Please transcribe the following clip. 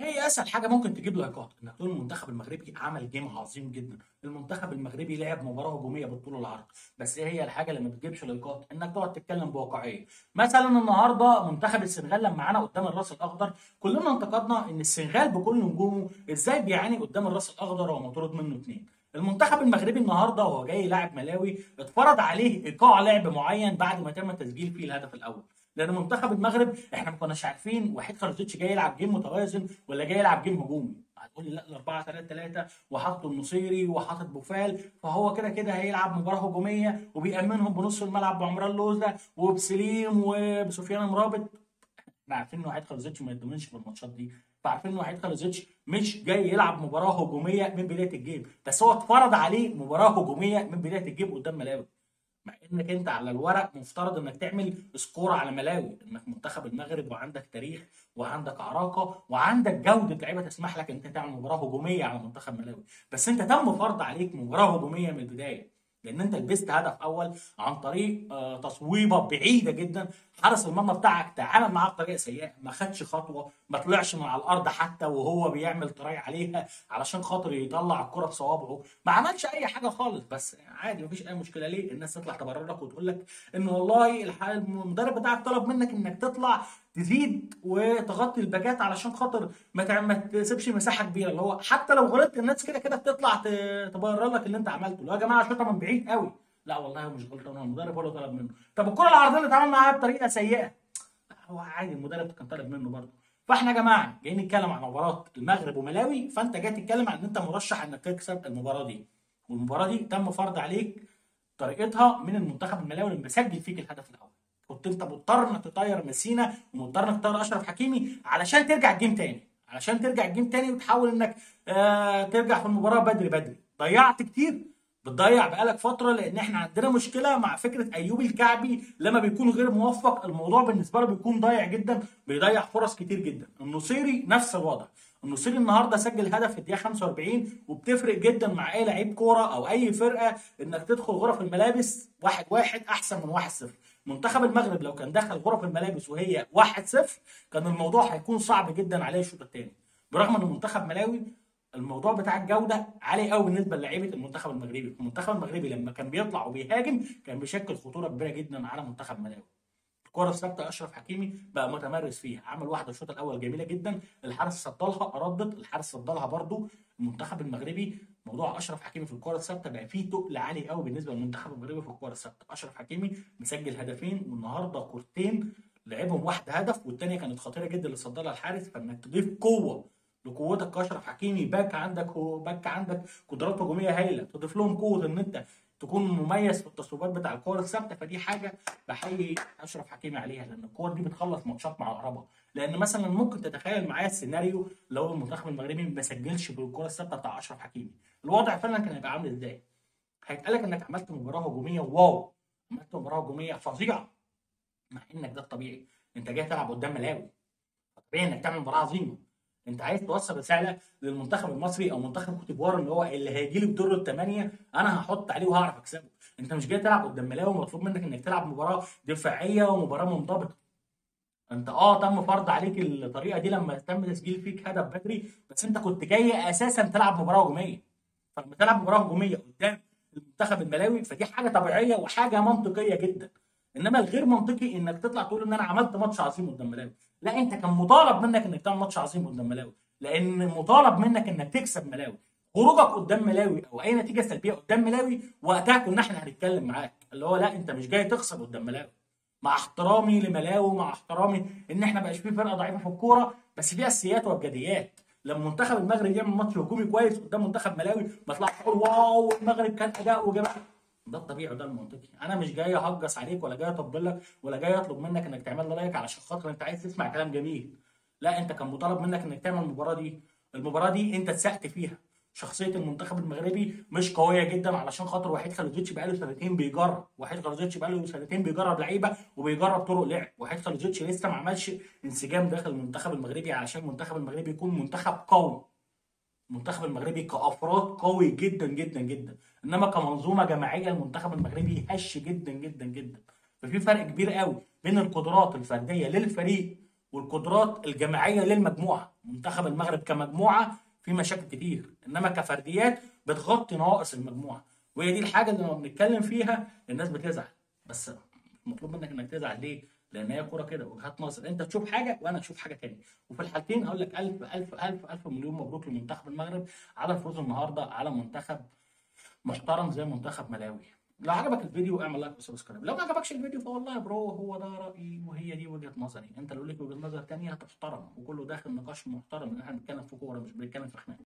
هي اسهل حاجه ممكن تجيب لايكات انك تقول المنتخب المغربي عمل جيم عظيم جدا المنتخب المغربي لعب مباراه هجوميه بالطول والعرض بس هي الحاجه اللي ما بتجيبش لايكات انك تقعد تتكلم بواقعيه مثلا النهارده منتخب السنغال لما معانا قدام الراس الاخضر كلنا انتقدنا ان السنغال بكل نجومه ازاي بيعاني قدام الراس الاخضر ومطرود منه اثنين المنتخب المغربي النهارده وهو جاي لاعب ملاوي اتفرض عليه ايقاع لعب معين بعد ما تم تسجيل فيه الهدف الاول لان منتخب المغرب احنا ما كناش عارفين وحيد خالدوتش جاي يلعب جيم متوازن ولا جاي يلعب جيم هجومي هتقول لي لا ال 4 3 3 وحاطط النصيري وحاطط بوفال فهو كده كده هيلعب مباراه هجوميه وبيامنهم بنص الملعب بعمران لوزه وبسليم وبسفيان مرابط احنا عارفين ان وحيد خالدوتش ما يضمنش في الماتشات دي فعارفين ان وحيد خالدوتش مش جاي يلعب مباراه هجوميه من بدايه الجيم بس هو اتفرض عليه مباراه هجوميه من بدايه الجيم قدام ملاوي مع انك انت على الورق مفترض انك تعمل سكور على ملاوي انك منتخب المغرب وعندك تاريخ وعندك عراقه وعندك جوده لعيبه تسمح لك ان انت تعمل مباراه هجوميه على منتخب ملاوي بس انت تم فرض عليك مباراه هجوميه من البدايه لان انت لبست هدف اول عن طريق آه، تصويبه بعيده جدا حارس المرمى بتاعك تعامل معاه بطريقه سيئه ما خدش خطوه ما طلعش من على الارض حتى وهو بيعمل تراي عليها علشان خاطر يطلع الكره بصوابعه ما عملش اي حاجه خالص بس عادي مفيش اي مشكله ليه الناس تطلع تبرر لك وتقول لك ان والله الح- المدرب بتاعك طلب منك انك تطلع تزيد وتغطي الباكات علشان خاطر ما تع- ما تسيبش مساحه كبيره اللي هو حتى لو غلطت الناس كده كده بتطلع ت- تبرر لك اللي انت عملته اللي هو يا جماعه شوطه من بعيد قوي لا والله هو مش غلطان هو المدرب هو اللي طلب منه طب الكره العرضيه اللي اتعامل معاها بطريقه سيئه هو عادي المدرب كان طالب منه برضه فاحنا يا جماعه جايين نتكلم عن مباراه المغرب وملاوي فانت جاي تتكلم عن ان انت مرشح انك تكسب المباراه دي والمباراه دي تم فرض عليك طريقتها من المنتخب الملاوي اللي مسجل فيك الهدف الاول كنت انت مضطر انك تطير مسينا ومضطر انك تطير اشرف حكيمي علشان ترجع الجيم تاني علشان ترجع الجيم تاني وتحاول انك آه ترجع في المباراه بدري بدري ضيعت كتير بتضيع بقالك فتره لان احنا عندنا مشكله مع فكره ايوب الكعبي لما بيكون غير موفق الموضوع بالنسبه له بيكون ضايع جدا بيضيع فرص كتير جدا النصيري نفس الوضع النصيري النهارده سجل هدف في الدقيقه 45 وبتفرق جدا مع اي لعيب كوره او اي فرقه انك تدخل غرف الملابس واحد واحد احسن من واحد صفر منتخب المغرب لو كان دخل غرف الملابس وهي واحد صفر كان الموضوع هيكون صعب جدا عليه الشوط الثاني برغم ان منتخب ملاوي الموضوع بتاع الجوده عالي قوي بالنسبه للعيبه المنتخب المغربي المنتخب المغربي لما كان بيطلع وبيهاجم كان بيشكل خطوره كبيره جدا على منتخب ملاوي الكره الثابته اشرف حكيمي بقى متمرس فيها عمل واحده الشوط الاول جميله جدا الحارس صدلها ردت الحارس صدلها برضو المنتخب المغربي موضوع اشرف حكيمي في الكره الثابته بقى فيه تقل عالي قوي بالنسبه للمنتخب المغربي في الكره الثابته اشرف حكيمي مسجل هدفين والنهارده كورتين لعبهم واحده هدف والثانيه كانت خطيره جدا اللي صدرها الحارس فانك تضيف قوه لقوتك كاشرف حكيمي باك عندك باك عندك قدرات هجوميه هايله تضيف لهم قوه ان انت تكون مميز في التصويبات بتاع الكور الثابته فدي حاجه بحيي اشرف حكيمي عليها لان الكور دي بتخلص ماتشات مع العربه لان مثلا ممكن تتخيل معايا السيناريو لو المنتخب المغربي ما سجلش بالكره الثابته بتاع اشرف حكيمي الوضع فعلا كان هيبقى عامل ازاي هيتقال لك انك عملت مباراه هجوميه واو عملت مباراه هجوميه فظيعه مع انك ده الطبيعي انت جاي تلعب قدام ملاوي طبيعي انك تعمل مباراه عظيمه انت عايز توصل رساله للمنتخب المصري او منتخب كوت ديفوار اللي هو اللي هيجي لي في دور الثمانيه انا هحط عليه وهعرف اكسبه انت مش جاي تلعب قدام ملاوي مطلوب منك انك تلعب مباراه دفاعيه ومباراه منضبطه انت اه تم فرض عليك الطريقه دي لما تم تسجيل فيك هدف بدري بس انت كنت جاي اساسا تلعب مباراه هجوميه فلما تلعب مباراه هجوميه قدام المنتخب الملاوي فدي حاجه طبيعيه وحاجه منطقيه جدا انما الغير منطقي انك تطلع تقول ان انا عملت ماتش عظيم قدام ملاوي لا انت كان مطالب منك انك تعمل ماتش عظيم قدام ملاوي لان مطالب منك انك تكسب ملاوي خروجك قدام ملاوي او اي نتيجه سلبيه قدام ملاوي وقتها كنا احنا هنتكلم معاك اللي هو لا انت مش جاي تخسر قدام ملاوي مع احترامي لملاوي مع احترامي ان احنا بقاش في فرقه ضعيفه في الكوره بس فيها السيات والجديات لما منتخب المغرب يعمل ماتش هجومي كويس قدام منتخب ملاوي ما طلعش تقول واو المغرب كان اداء وجمال ده الطبيعي وده المنطقي انا مش جاي اهجص عليك ولا جاي اطبل لك ولا جاي اطلب منك انك تعمل لي لايك علشان خاطر انت عايز تسمع كلام جميل لا انت كان مطالب منك انك تعمل المباراه دي المباراه دي انت اتسقت فيها شخصيه المنتخب المغربي مش قويه جدا علشان خاطر وحيد خالدوتش بقاله سنتين بيجرب وحيد خالدوتش بقاله سنتين بيجرب لعيبه وبيجرب طرق لعب وحيد خالدوتش لسه ما عملش انسجام داخل المنتخب المغربي علشان المنتخب المغربي يكون منتخب قوي المنتخب المغربي كافراد قوي جدا جدا جدا انما كمنظومه جماعيه المنتخب المغربي هش جدا جدا جدا ففي فرق كبير قوي بين القدرات الفرديه للفريق والقدرات الجماعيه للمجموعه منتخب المغرب كمجموعه في مشاكل كتير انما كفرديات بتغطي نواقص المجموعه وهي دي الحاجه اللي لما بنتكلم فيها الناس بتزعل بس مطلوب منك انك تزعل ليه؟ لان هي كوره كده وجهات نظر انت تشوف حاجه وانا اشوف حاجه تاني وفي الحالتين اقول لك الف الف الف الف مليون مبروك لمنتخب المغرب على الفوز النهارده على منتخب محترم زي منتخب ملاوي لو عجبك الفيديو اعمل لايك وسبسكرايب لو ما عجبكش الفيديو فوالله يا برو هو ده رايي وهي دي وجهه نظري انت لو ليك وجهه نظر تانية هتحترم وكله داخل نقاش محترم ان احنا بنتكلم في كوره مش بنتكلم في خناقه